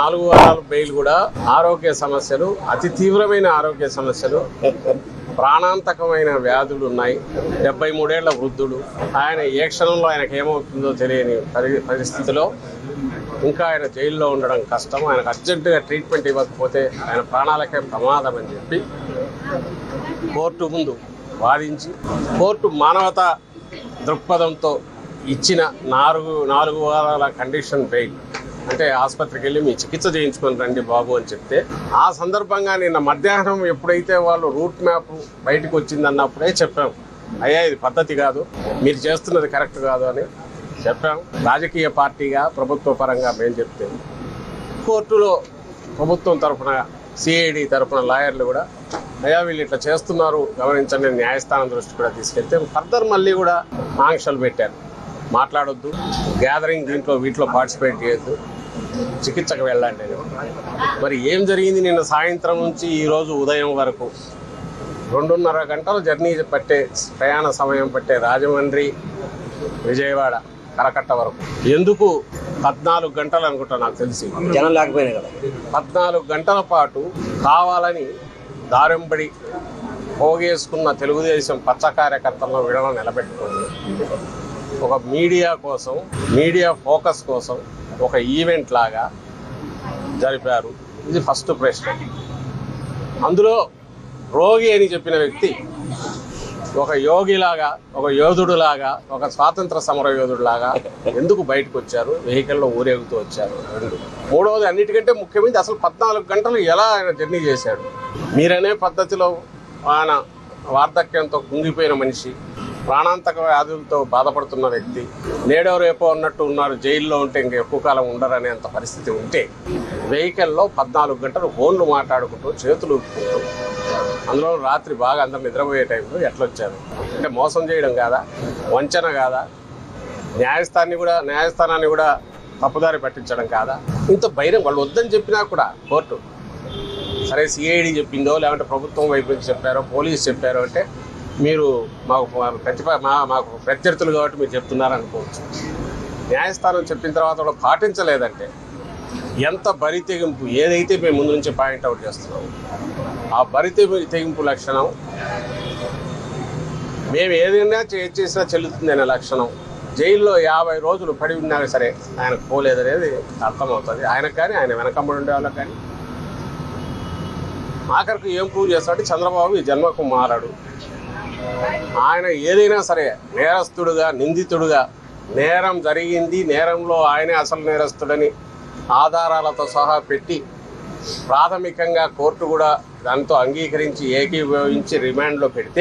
నాలుగు వారాల బెయిల్ కూడా ఆరోగ్య సమస్యలు అతి తీవ్రమైన ఆరోగ్య సమస్యలు ప్రాణాంతకమైన వ్యాధులు ఉన్నాయి డెబ్బై మూడేళ్ల వృద్ధుడు ఆయన ఏ క్షణంలో ఆయనకు ఏమవుతుందో తెలియని పరి- పరిస్థితిలో ఇంకా ఆయన జైల్లో ఉండడం కష్టం ఆయనకు అర్జెంటుగా ట్రీట్మెంట్ ఇవ్వకపోతే ఆయన ప్రాణాలకే ప్రమాదం అని చెప్పి కోర్టు ముందు వాదించి కోర్టు మానవతా దృక్పథంతో ఇచ్చిన నాలుగు నాలుగు వారాల కండిషన్ బెయిల్ అంటే ఆసుపత్రికి వెళ్ళి మీ చికిత్స చేయించుకొని రండి బాబు అని చెప్తే ఆ సందర్భంగా నిన్న మధ్యాహ్నం ఎప్పుడైతే వాళ్ళు రూట్ మ్యాప్ బయటకు వచ్చిందన్నప్పుడే చెప్పాం అయ్యా ఇది పద్ధతి కాదు మీరు చేస్తున్నది కరెక్ట్ కాదు అని చెప్పాం రాజకీయ పార్టీగా ప్రభుత్వ పరంగా మేము చెప్తే కోర్టులో ప్రభుత్వం తరఫున సిఐడి తరఫున లాయర్లు కూడా అయ్యా వీళ్ళు ఇట్లా చేస్తున్నారు గమనించండి న్యాయస్థానం దృష్టి కూడా తీసుకెళ్తే ఫర్దర్ మళ్ళీ కూడా ఆంక్షలు పెట్టారు మాట్లాడొద్దు గ్యాదరింగ్ దీంట్లో వీటిలో పార్టిసిపేట్ చేయొద్దు చికిత్సకు వెళ్ళండి అని మరి ఏం జరిగింది నిన్న సాయంత్రం నుంచి ఈ రోజు ఉదయం వరకు రెండున్నర గంటలు జర్నీ పట్టే ప్రయాణ సమయం పట్టే రాజమండ్రి విజయవాడ కరకట్ట వరకు ఎందుకు పద్నాలుగు గంటలు అనుకుంటా నాకు తెలిసి జనం లేకపోయినా కదా పద్నాలుగు గంటల పాటు కావాలని దారింబడి పోగేసుకున్న తెలుగుదేశం పచ్చ కార్యకర్తలను విడవ నిలబెట్టుకుంది ఒక మీడియా కోసం మీడియా ఫోకస్ కోసం ఒక ఈవెంట్ లాగా జరిపారు ఇది ఫస్ట్ ప్రశ్న అందులో రోగి అని చెప్పిన వ్యక్తి ఒక యోగిలాగా ఒక యోధుడులాగా ఒక స్వాతంత్ర సమర యోధుడులాగా ఎందుకు బయటకు వచ్చారు వెహికల్లో ఊరేగుతూ వచ్చారు రెండు మూడవది అన్నిటికంటే ముఖ్యమైనది అసలు పద్నాలుగు గంటలు ఎలా ఆయన జర్నీ చేశాడు మీరనే పద్ధతిలో ఆయన వార్ధక్యంతో కుంగిపోయిన మనిషి ప్రాణాంతక వ్యాధులతో బాధపడుతున్న వ్యక్తి నేడో రేపో అన్నట్టు ఉన్నారు జైల్లో ఉంటే ఇంక ఎక్కువ కాలం ఉండరనేంత పరిస్థితి ఉంటే వెహికల్లో పద్నాలుగు గంటలు ఫోన్లు మాట్లాడుకుంటూ చేతులు ఊపుకుంటూ అందులో రాత్రి బాగా అందరు నిద్రపోయే టైంలో ఎట్లొచ్చారు అంటే మోసం చేయడం కాదా వంచన కాదా న్యాయస్థానాన్ని కూడా న్యాయస్థానాన్ని కూడా తప్పుదారి పట్టించడం కాదా ఇంత భైరం వాళ్ళు వద్దని చెప్పినా కూడా కోర్టు సరే సిఐడి చెప్పిందో లేదంటే ప్రభుత్వం వైపు నుంచి చెప్పారో పోలీస్ చెప్పారో అంటే మీరు మాకు ప్రతిప మా మాకు ప్రత్యర్థులు కాబట్టి మీరు చెప్తున్నారు అనుకోవచ్చు న్యాయస్థానం చెప్పిన తర్వాత కూడా పాటించలేదంటే ఎంత బరి తెగింపు ఏదైతే మేము ముందు నుంచి పాయింట్ అవుట్ చేస్తున్నాం ఆ బరి తెగి- తెగింపు లక్షణం మేము ఏదైనా చే- చేసినా చెల్లుతుంది అనే లక్షణం జైల్లో యాభై రోజులు పడి ఉన్నా సరే ఆయనకు పోలేదనేది అర్థమవుతుంది ఆయనకు కానీ ఆయన వెనకమ్మడి ఉండే వాళ్ళకి కానీ ఆఖరికి ఏం ప్రూవ్ చేస్తాడంటే చంద్రబాబు ఈ జన్మకు మారాడు ఆయన ఏదైనా సరే నేరస్తుడుగా నిందితుడుగా నేరం జరిగింది నేరంలో ఆయనే అసలు నేరస్తుడని ఆధారాలతో సహా పెట్టి ప్రాథమికంగా కోర్టు కూడా దాంతో అంగీకరించి ఏకీభవించి రిమాండ్లో పెడితే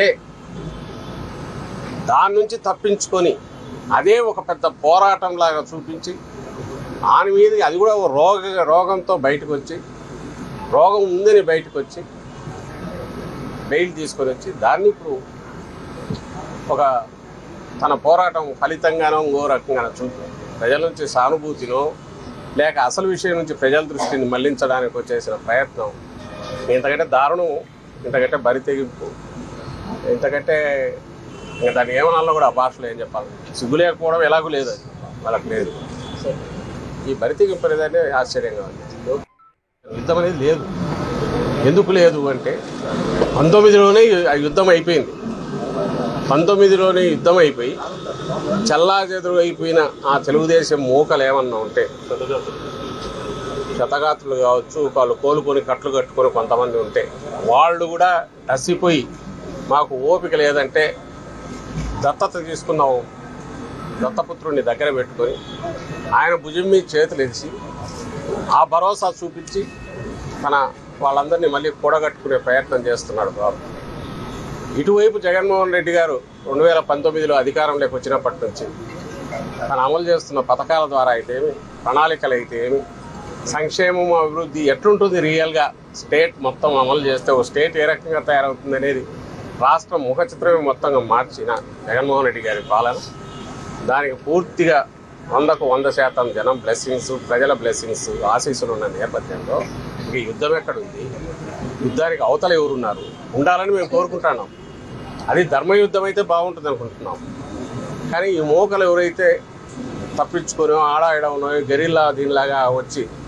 దాని నుంచి తప్పించుకొని అదే ఒక పెద్ద పోరాటం లాగా చూపించి ఆయన మీద అది కూడా ఒక రోగ రోగంతో బయటకు వచ్చి రోగం ఉందని బయటకు వచ్చి బెయిల్ తీసుకొని వచ్చి దాన్ని ఇప్పుడు ఒక తన పోరాటం ఫలితంగానో ఇంకో రకంగానో చూపి ప్రజల నుంచి సానుభూతినో లేక అసలు విషయం నుంచి ప్రజల దృష్టిని మళ్లించడానికి వచ్చేసిన ప్రయత్నం ఇంతకంటే దారుణం ఇంతకంటే బరి తెగింపు ఇంతకంటే ఇంకా దాన్ని ఏమనాలో కూడా ఆ భాషలో ఏం చెప్పాలి సిగ్గు లేకపోవడం ఎలాగూ లేదు అది వాళ్ళకి లేదు ఈ బరి తెగింపు అనేదాన్ని ఆశ్చర్యంగా ఉంది యుద్ధం అనేది లేదు ఎందుకు లేదు అంటే పంతొమ్మిదిలోనే ఆ యుద్ధం అయిపోయింది పంతొమ్మిదిలోనే యుద్ధం అయిపోయి చల్లా చెదురు అయిపోయిన ఆ తెలుగుదేశం మూకలు ఏమన్నా ఉంటే శతగాత్రులు కావచ్చు వాళ్ళు కోలుకొని కట్లు కట్టుకొని కొంతమంది ఉంటే వాళ్ళు కూడా డసిపోయి మాకు ఓపిక లేదంటే దత్తత తీసుకున్నాం దత్తపుత్రుడిని దగ్గర పెట్టుకొని ఆయన భుజం మీద చేతులు ఎరిసి ఆ భరోసా చూపించి తన వాళ్ళందరినీ మళ్ళీ కూడగట్టుకునే ప్రయత్నం చేస్తున్నాడు బాబు ఇటువైపు జగన్మోహన్ రెడ్డి గారు రెండు వేల పంతొమ్మిదిలో అధికారంలోకి వచ్చినప్పటి నుంచి తను అమలు చేస్తున్న పథకాల ద్వారా అయితే ఏమి ప్రణాళికలు అయితే ఏమి సంక్షేమం అభివృద్ధి ఎట్లుంటుంది రియల్గా స్టేట్ మొత్తం అమలు చేస్తే ఒక స్టేట్ ఏ రకంగా తయారవుతుంది అనేది రాష్ట్రం ముఖ చిత్రమే మొత్తంగా మార్చిన జగన్మోహన్ రెడ్డి గారి పాలన దానికి పూర్తిగా వందకు వంద శాతం జనం బ్లెస్సింగ్స్ ప్రజల బ్లెస్సింగ్స్ ఆశీస్సులు ఉన్న నేపథ్యంలో ఇంక యుద్ధం ఎక్కడుంది యుద్ధానికి అవతల ఎవరున్నారు ఉండాలని మేము కోరుకుంటున్నాం అది ధర్మయుద్ధం అయితే బాగుంటుంది అనుకుంటున్నాం కానీ ఈ మోకలు ఎవరైతే తప్పించుకొని ఆడాడవునో గెరిల్లా దీనిలాగా వచ్చి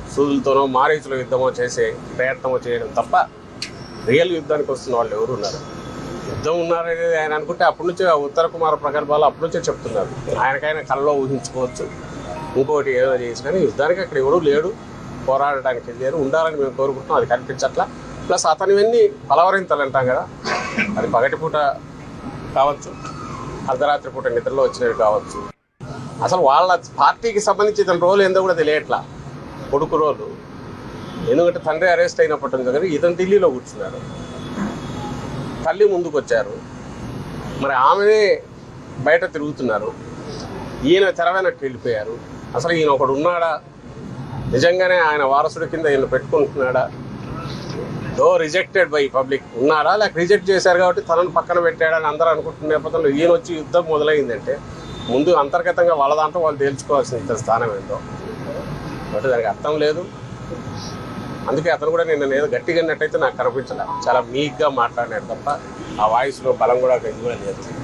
సూదులతోనో మారీచుల యుద్ధమో చేసే ప్రయత్నమో చేయడం తప్ప రియల్ యుద్ధానికి వస్తున్న వాళ్ళు ఎవరు ఉన్నారు యుద్ధం ఉన్నారనేది ఆయన అనుకుంటే అప్పటి నుంచే ఆ ఉత్తర కుమార ప్రగల్భాలు అప్పటి నుంచే చెప్తున్నారు ఆయనకైనా కళ్ళలో ఊహించుకోవచ్చు ఇంకోటి ఏదో చేసి కానీ యుద్ధానికి అక్కడ ఎవడూ లేడు పోరాడడానికి వెళ్ళారు ఉండాలని మేము కోరుకుంటున్నాం అది కనిపించట్లా ప్లస్ అతనివన్నీ పలవరింతలు అంటాం కదా అది పగటిపూట కావచ్చు అర్ధరాత్రి పూట నిద్రలో వచ్చినవి కావచ్చు అసలు వాళ్ళ పార్టీకి సంబంధించి ఇతని రోల్ ఏందో కూడా తెలియట్లా కొడుకు రోలు ఎందుకంటే తండ్రి అరెస్ట్ అయినప్పటి నుంచి కానీ ఇతను ఢిల్లీలో కూర్చున్నాడు తల్లి ముందుకు వచ్చారు మరి ఆమెనే బయట తిరుగుతున్నారు ఈయన తెర వెనక్కి వెళ్ళిపోయారు అసలు ఈయన ఒకడు ఉన్నాడా నిజంగానే ఆయన వారసుడి కింద ఈయన పెట్టుకుంటున్నాడా దో రిజెక్టెడ్ బై పబ్లిక్ ఉన్నాడా లేక రిజెక్ట్ చేశారు కాబట్టి తనను పక్కన పెట్టాడని అందరూ అనుకుంటున్న నేపథ్యంలో ఈయన వచ్చి యుద్ధం మొదలైందంటే ముందు అంతర్గతంగా వాళ్ళ దాంట్లో వాళ్ళు తేల్చుకోవాల్సిన ఇతర స్థానం ఏందో కాబట్టి దానికి అర్థం లేదు అందుకే అతను కూడా నేను ఏదో గట్టిగా అన్నట్టయితే నాకు కనిపించలే చాలా మీక్గా మాట్లాడినాడు తప్ప ఆ వాయిస్లో బలం కూడా ఇది కూడా లేదు